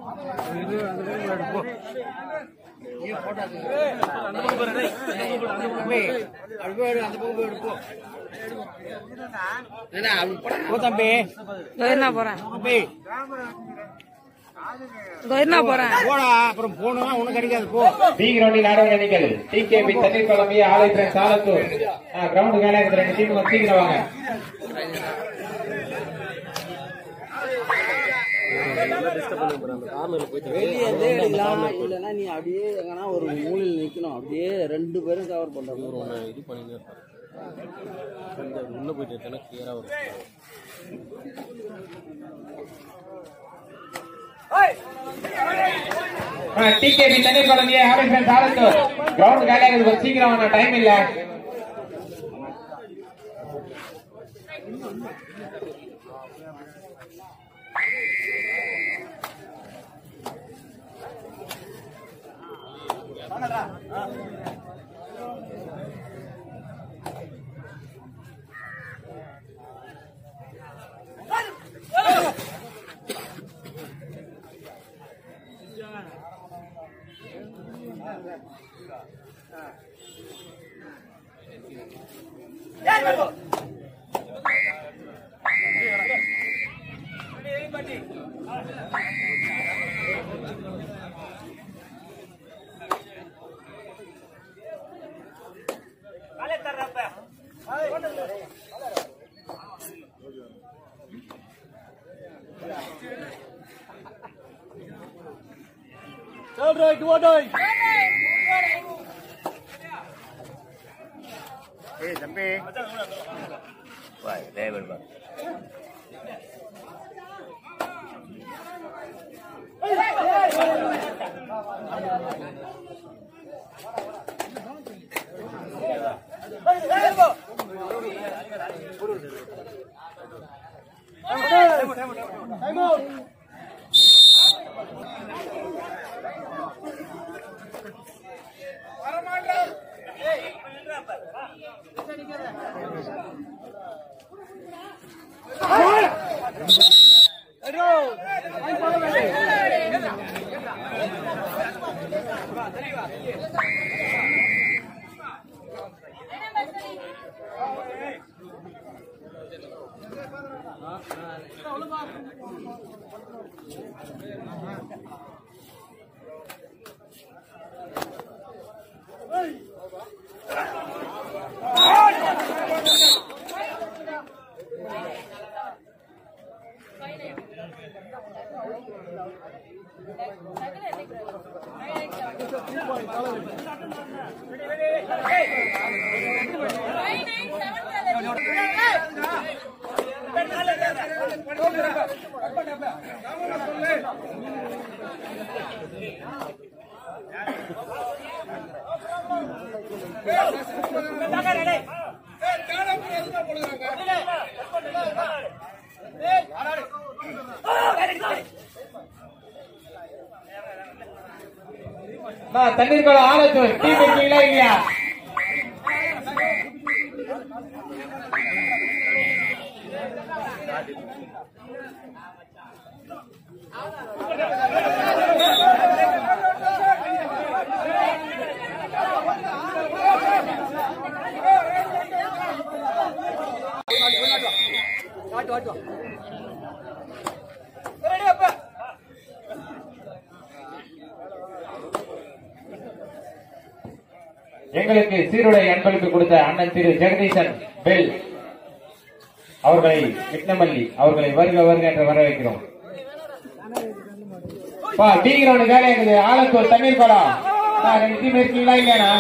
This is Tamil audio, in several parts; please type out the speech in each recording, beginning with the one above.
தம்பி கோயினா போறேன் தம்பி கோயினா போறேன் போடா அப்புறம் போனா ஒண்ணும் கிடைக்காது போ பி கிரவுண்டில் ஆடுவது அணிகள் டிகேபி தண்ணீர் குழம்பி ஆலைத்திறன் சாலத்தூர் கிரவுண்ட் வேலை இருக்குது ரெண்டு டீம் சீக்கிரம் வாங்க வெளியே இருந்தே எடுக்கலாம் இல்லைன்னா நீ அப்படியே எங்கன்னா ஒரு மூலையில் நிக்கணும் அப்படியே ரெண்டு பேரும் கவர் பண்றாங்க இது பண்ணினே இருப்பாரு இந்த உள்ள போயிட்டு எடுத்தா கிளியரா வரும் டிகேபி தண்ணீர் குழம்பி ஆலைத்திறன் சாலத்தூர் கிரவுண்ட் வேலை இருக்குது சீக்கிரம் வாங்க டைம் இல்ல ஏய் தம்பி தண்ணீர் குளம் ஆலத்தூர் டீம் இருக்கீங்களா இல்லையா எங்களுக்கு சீருடை அன்பளிப்பு கொடுத்த அண்ணன் திரு ஜெகதீசன் பெல் அவர்களை விக்னமல்லி அவர்களை வருக வருக என்று வரவேற்கிறோம் பா டி கிரவுண்ட் வேலை இருக்குது ஆலத்தூர் தண்ணீர் குளம் பா, ரெண்டு டீம் இருக்கீங்களா இல்லையாண்ணா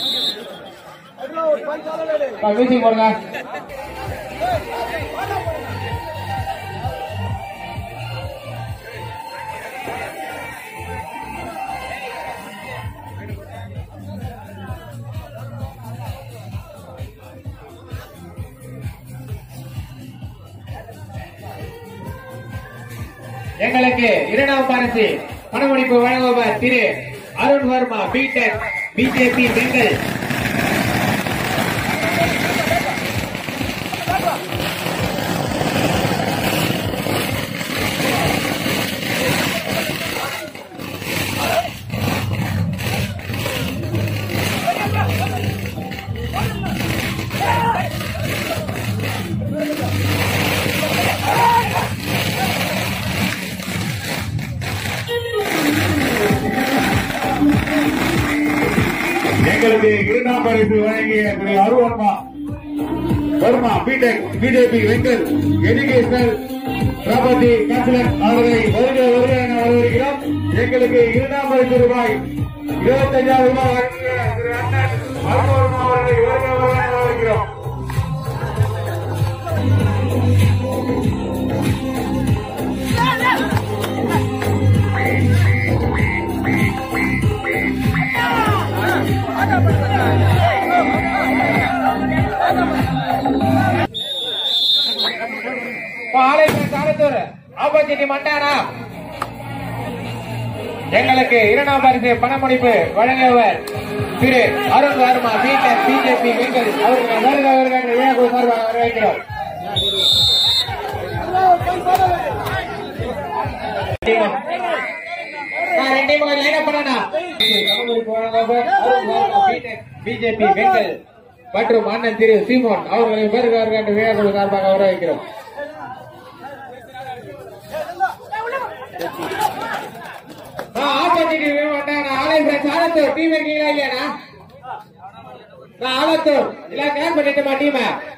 பா, மியூசிக் போடுங்க எங்களுக்கு இரண்டாம் பரிசு பணமளிப்பு வழங்குபவர் திரு அருண் வர்மா பிடெக் பிஜேபி பெண்கள் எங்களுக்கு இரண்டாம் பரிசு வழங்கிய திரு அருவர்மா Varma BTech BJP Vengal educational property consultant அவர்களை வருக வருக என வரவேற்கிறோம் எங்களுக்கு இரண்டாம் பரிசு ரூபாய் இருபத்தஞ்சாயிரம் ரூபாய் வழங்கிய திரு அண்ணன் அருவர்மா அவர்களை வருக வருக என வரவேற்கிறோம் ஆலயத்தின் சாரத்தூர் ஆப்போசிட் மண்டானா எங்களுக்கு இரண்டாம் பரிசு பணமுடிப்பு வழங்கியவர் திரு அருண் வர்மா பிடெக் பிஜேபி வெங்கல் அவர்களை வருக வருக என்று விழாக்குழு சார்பாக வரவேற்கிறோம் பிஜேபி வெங்கல் மற்றும் அண்ணன் திரு சீமோன் அவர்களை வருக வருக என்று விழாக்குழு சார்பாக வரவேற்கிறோம் ஆப்போசிட் வந்தாங்க ஆலை ஃப்ரெண்ட்ஸ் ஆலத்தூர் டீம் இருக்கீங்களா இல்லையாண்ணா நான் ஆலத்தூர் இல்ல கிராஸ் பண்ணிட்டுமா டீம்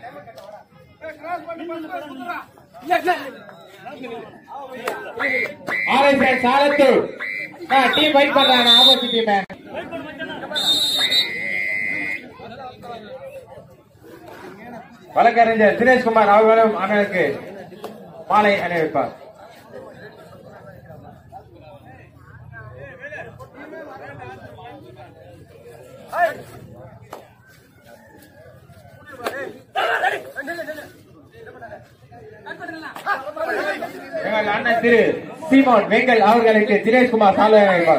ஆலை ஃப்ரெண்ட்ஸ் ஆலத்தூர் டீம் ஃபைட் பண்றாங்க ஆப்போசிட் டீம் வழக்கறிஞர் சுரேஷ்குமார் அவர்களும் அண்ணனுக்கு மாலை அணிவிப்பார் எங்கள் அண்ணன் திரு சீமோன் வெங்கல் அவர்களுக்கு தினேஷ்குமார் சாலை அணிவிப்பார்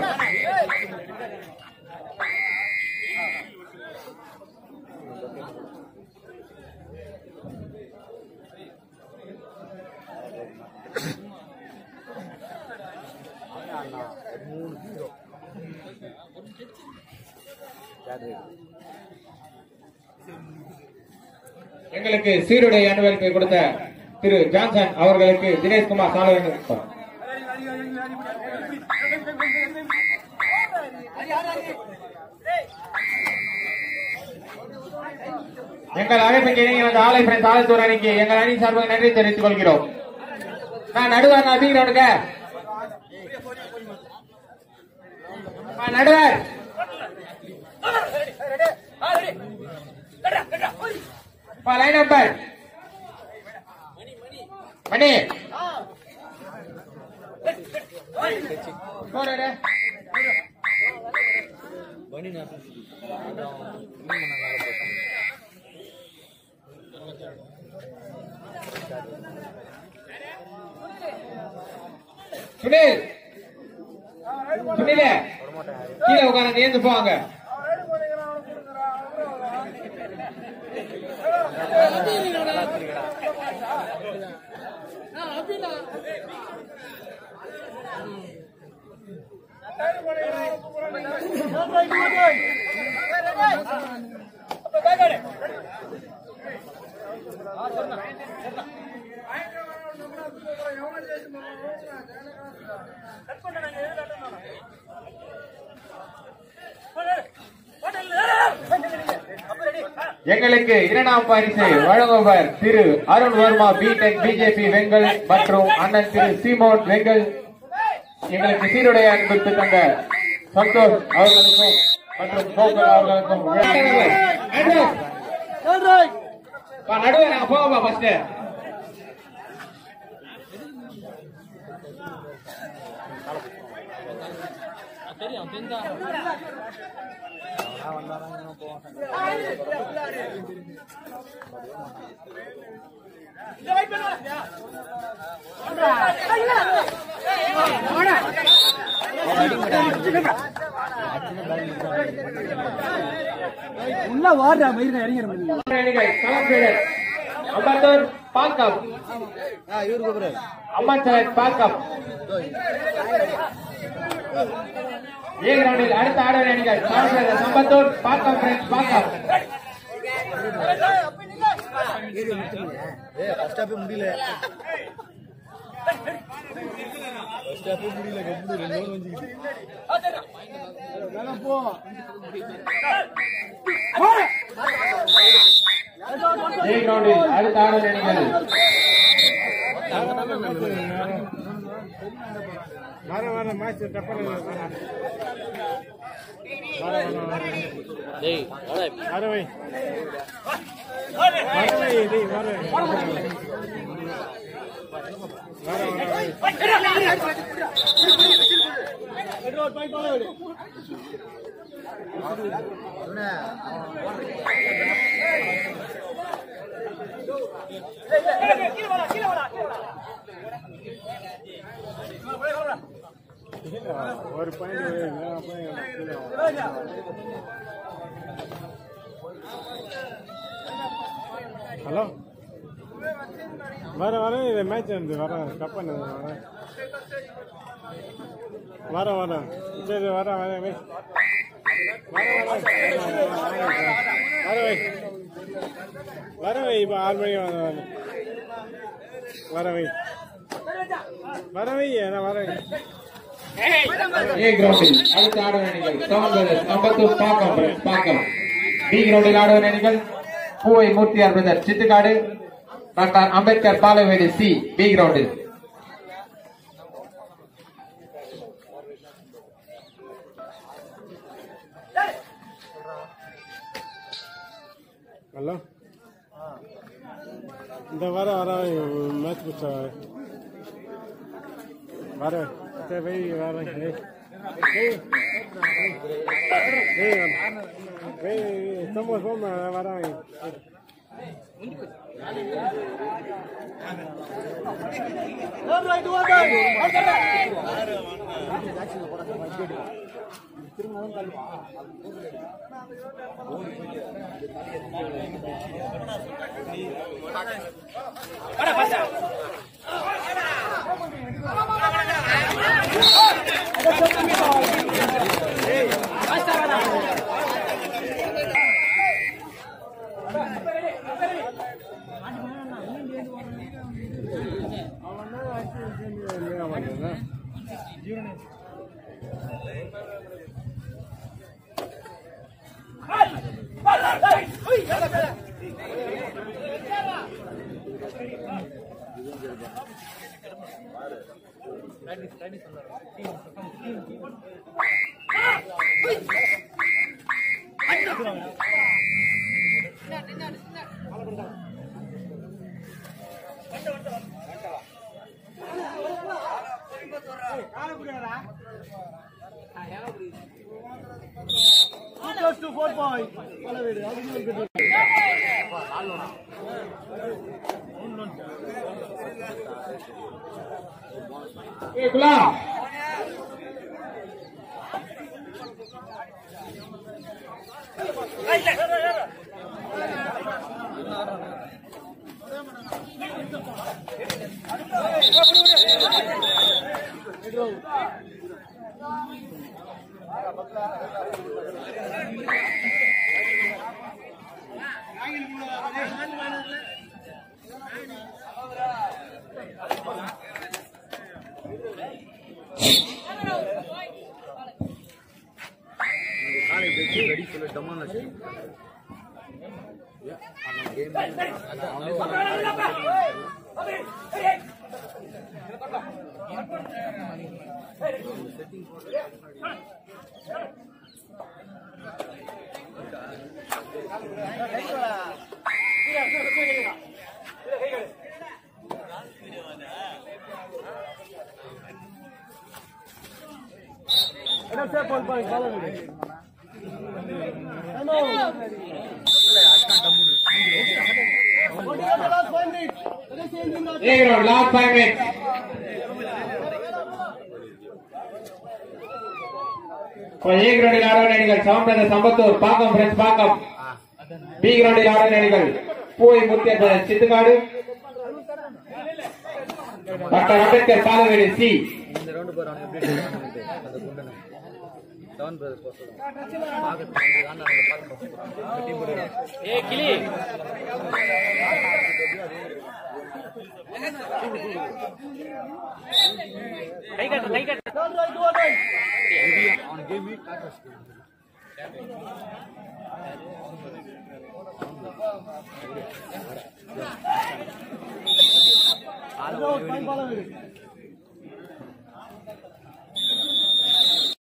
எங்களுக்கு சீருடை அனுமதிப்பை கொடுத்த திரு ஜான்சன் அவர்களுக்கு தினேஷ்குமார் சாலை அணிவிப்பார் எங்கள் அழைப்புக்கு இணங்கி வந்த ஆலை ஃப்ரெண்ட்ஸ் ஆலத்தூர் அணிக்கு எங்கள் அணி சார்பாக நன்றி தெரிவித்துக் கொள்கிறோம் நான் நடுவர் நான் தீங்கிறவனுங்க நடுவர் லைன் நம்பர் மணி போடுடா. சுனில் சுனில கீழே உட்காந்து ஏந்து போவாங்க எங்களுக்கு இரண்டாம் பரிசு வழங்குவர் திரு அருண் வர்மா பிடெக் பிஜேபி வெங்கல் மற்றும் அண்ணன் திரு சீமோன் வெங்கல் எங்களுக்கு சீருடைய அன்பளித்து தந்த சந்தோஷ் அவர்களுக்கும் மற்றும் கோகுல் அவர்களுக்கும் நடுவே நாங்க போவோமா ஃபர்ஸ்ட் அணிகள் களம் வீரர் அம்பத்தூர் பாக்கம் அம்மன் சரத் பாக்கம் ஏ கிரவுண்டில் அடுத்த ஆடவர் அணிகள் களம் வீரர் சம்பத்தூர் பாக்கம் ஃப்ரெண்ட்ஸ் பாக்கம் ஃபர்ஸ்ட் ஹாஃபே முடியல ஃபர்ஸ்ட் ஹாஃபே முடியல கம்பு ரெண்டு ஓவர் வந்துக்குது ஏ கிரவுண்டில் அடுத்த ஆடல் அணிகள் வர வர மேட்ச் டப்பர் டேய் வாடா இப்ப. வரவை வரவை இது வர ஒரு பாயிண்ட் ஹலோ வர வர இது மேட்ச் வந்து வர கப்பன் வர வர வர சரி வர வர வை. வர வர வர வை வர வை இப்போ ஆறு மணிக்கு வர வர வர வை வர வை நான் வர வை ஏ கிரவுண்டில் அடுத்த ஆடல் அணிகள் seven brothers Ambattur Pakkam brothers Pakkam B கிரவுண்டில் ஆடுவர் அணிகள் Poovai Moorthiyar brother Chithukadu doctor Ambedkar Palavedu C B கிரவுண்டில் ஹலோ இந்த வர வர மேட்ச் பிடிச்ச வர சரி வை வர வை வை சம்பவம் சோம வர ஏ குலாம் A ground last five minutes A கிரவுண்டில் ஆடவர் அணிகள் seven brothers Ambattur Pakkam friends Pakkam B கிரவுண்டில் ஆடவர் அணிகள் பூவை முத்திய brothers Chithukadu doctor Ambedkar Palavedu C இந்த ரவுண்டு பாரு அவனுக்கு எப்படி பண்ணிட்டு அந்த குண்டனை செவன் பிரதர்ஸ் போஸ்ட் பார்க்கறதுக்கு வந்து தான் நான் பார்க்கணும் டீம் போடுறேன் ஏ கிளி கை கட்டு கை கட்டு அவனுக்கு ஆள்